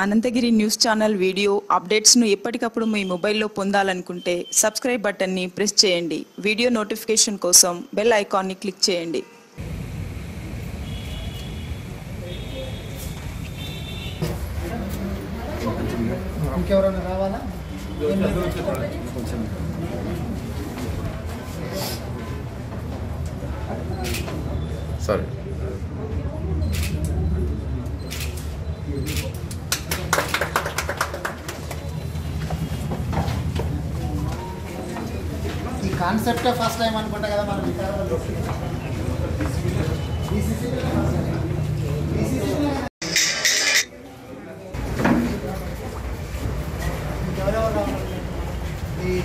Anantagiri news channel video అప్డేట్స్ను ఎప్పటికప్పుడు మీ మొబైల్లో పొందాలనుకుంటే సబ్స్క్రైబ్ బటన్ని ప్రెస్ చేయండి వీడియో నోటిఫికేషన్ కోసం బెల్ ఐకాన్ని క్లిక్ చేయండి ఇంకెవరైనా రావాలా సరే ఈ కాన్సెప్టే ఫస్ట్ టైం అనుకుంటా కదా మనం వికారాబాద్లో. DCC లోనే first time. DCC లోనే ఇంకెవరెవరు రావాలి? ఈ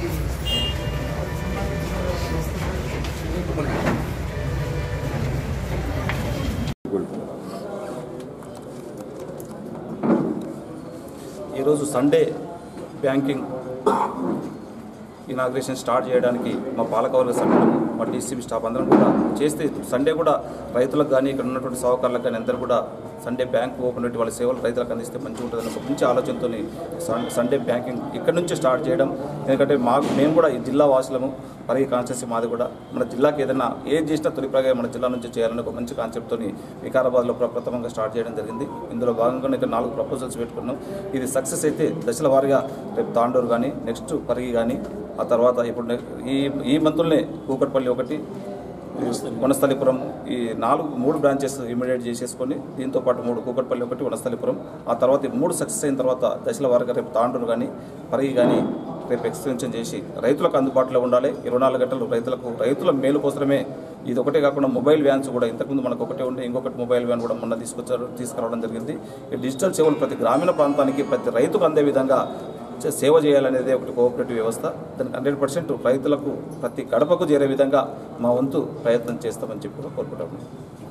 ఈరోజు సండే బ్యాంకింగ్ ఇనాగ్రేషన్ స్టార్ట్ చేయడానికి మా పాలకవర్గ సభ్యులు మా డీసీబీ స్టాఫ్ అందరం కూడా చేస్తే సండే కూడా రైతులకు కానీ ఇక్కడ ఉన్నటువంటి సహకారులకు కానీ అందరూ కూడా సండే బ్యాంక్ ఓపెన్ పెట్టి వాళ్ళ సేవలు రైతులకు అందిస్తే మంచిగా ఉంటుందని ఒక మంచి ఆలోచనతో సండే బ్యాంకింగ్ ఇక్కడ నుంచి స్టార్ట్ చేయడం ఎందుకంటే మాకు మేము కూడా ఈ జిల్లా వాసులము పరిగి కాన్స్టెన్సీ మాది కూడా మన జిల్లాకి ఏదైనా ఏది చేసినా తొలి ప్రగా మన జిల్లా నుంచి చేయాలని ఒక మంచి కాన్సెప్ట్తో వికారాబాద్లో ప్రప్రథమంగా స్టార్ట్ చేయడం జరిగింది ఇందులో భాగంగా ఇక్కడ నాలుగు ప్రపోజల్స్ పెట్టుకున్నాం ఇది సక్సెస్ అయితే దశల వారీగా రేపు తాండూరు కానీ నెక్స్ట్ పరిగి కానీ ఆ తర్వాత ఇప్పుడు నె- ఈ ఈ మంత్లోనే కూకట్పల్లి ఒకటి వనస్థలిపురం ఈ నాలుగు మూడు బ్రాంచెస్ ఇమీడియట్ చేసేసుకొని దీంతో పాటు మూడు కూకట్పల్లి ఒకటి వనస్థలిపురం ఆ తర్వాత ఈ మూడు సక్సెస్ అయిన తర్వాత దశల వారీగా రేపు తాండూరు కానీ పరిగి కానీ రేపు ఎక్స్టెన్షన్ చేసి రైతులకు అందుబాటులో ఉండాలి ఇరవై నాలుగు గంటలు రైతులకు రైతుల మేలు కోసమే ఇది ఒకటే కాకుండా మొబైల్ వ్యాన్స్ కూడా ఇంతకుముందు మనకు ఒకటే ఉండే ఇంకొకటి మొబైల్ వ్యాన్ కూడా మొన్న తీసుకొచ్చారు తీసుకురావడం జరిగింది ఈ డిజిటల్ సేవలు ప్రతి గ్రామీణ ప్రాంతానికి ప్రతి రైతుకు అందే విధంగా చే- సేవ చేయాలనేదే ఒకటి కోఆపరేటివ్ వ్యవస్థ దానికి హండ్రెడ్ పర్సెంట్ రైతులకు ప్రతి గడపకు చేరే విధంగా మా వంతు ప్రయత్నం చేస్తామని చెప్పి కూడా కోరుకుంటాము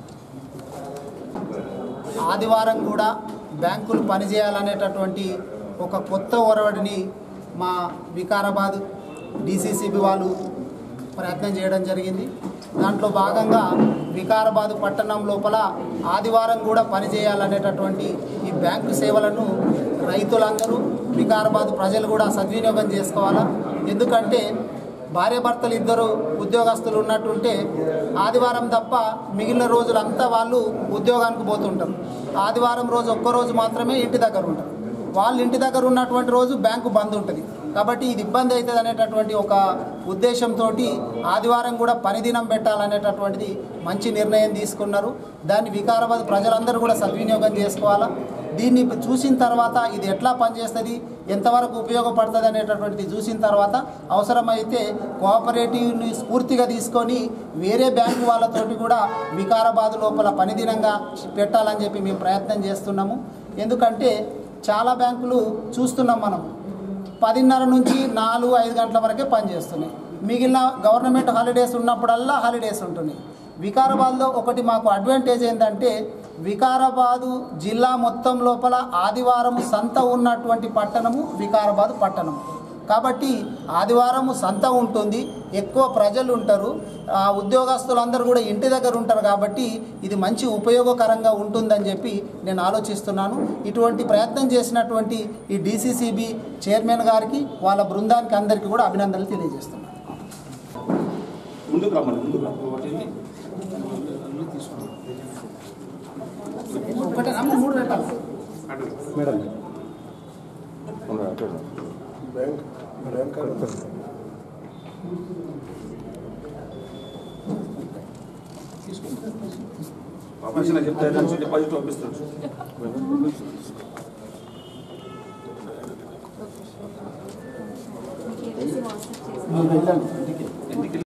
ఆదివారం కూడా బ్యాంకులు పనిచేయాలనేటటువంటి ఒక కొత్త ఒరవడిని మా వికారాబాద్ డిసిసిబి వాళ్ళు ప్రయత్నం చేయడం జరిగింది దాంట్లో భాగంగా వికారాబాద్ పట్టణం లోపల ఆదివారం కూడా పనిచేయాలనేటటువంటి ఈ బ్యాంకు సేవలను రైతులందరూ వికారాబాద్ ప్రజలు కూడా సద్వినియోగం చేసుకోవాలా ఎందుకంటే భార్యాభర్తలు ఇద్దరు ఉద్యోగస్తులు ఉన్నట్టుంటే ఆదివారం తప్ప మిగిలిన రోజులంతా వాళ్ళు ఉద్యోగానికి పోతుంటారు ఆదివారం రోజు ఒక్క రోజు మాత్రమే ఇంటి దగ్గర ఉంటారు వాళ్ళు ఇంటి దగ్గర ఉన్నటువంటి రోజు బ్యాంకు బంద్ ఉంటుంది కాబట్టి ఇది ఇబ్బంది అవుతుంది అనేటటువంటి ఒక ఉద్దేశంతో ఆదివారం కూడా పని దినం పెట్టాలనేటటువంటిది మంచి నిర్ణయం తీసుకున్నారు దాన్ని వికారాబాద్ ప్రజలందరూ కూడా సద్వినియోగం చేసుకోవాలా దీన్ని చూసిన తర్వాత ఇది ఎట్లా పనిచేస్తుంది ఎంతవరకు ఉపయోగపడుతుంది అనేటటువంటిది చూసిన తర్వాత అవసరమైతే కోఆపరేటివ్ని స్ఫూర్తిగా తీసుకొని వేరే బ్యాంకు వాళ్ళతోటి కూడా వికారాబాద్ లోపల పనిదినంగా పెట్టాలని చెప్పి మేము ప్రయత్నం చేస్తున్నాము ఎందుకంటే చాలా బ్యాంకులు చూస్తున్నాం మనం పదిన్నర నుంచి నాలుగు ఐదు గంటల వరకే పనిచేస్తున్నాయి మిగిలిన గవర్నమెంట్ హాలిడేస్ ఉన్నప్పుడల్లా హాలిడేస్ ఉంటున్నాయి వికారాబాద్లో ఒకటి మాకు అడ్వాంటేజ్ ఏంటంటే వికారాబాదు జిల్లా మొత్తం లోపల ఆదివారం సంత ఉన్నటువంటి పట్టణము వికారాబాద్ పట్టణము కాబట్టి ఆదివారము సంత ఉంటుంది ఎక్కువ ప్రజలు ఉంటారు ఆ ఉద్యోగస్తులందరూ కూడా ఇంటి దగ్గర ఉంటారు కాబట్టి ఇది మంచి ఉపయోగకరంగా ఉంటుందని చెప్పి నేను ఆలోచిస్తున్నాను ఇటువంటి ప్రయత్నం చేసినటువంటి ఈ డిసిసిబి చైర్మన్ గారికి వాళ్ళ బృందానికి అందరికీ కూడా అభినందనలు తెలియజేస్తున్నాను ముందుకు రమ్మని ముందుకు రమ్మని ఒకటే అమ్మ మూడు పెట్టాలి పాపం చెప్తే డిపాజిట్ పంపిస్తాడు మీరు వెళ్ళండి ఇంటికి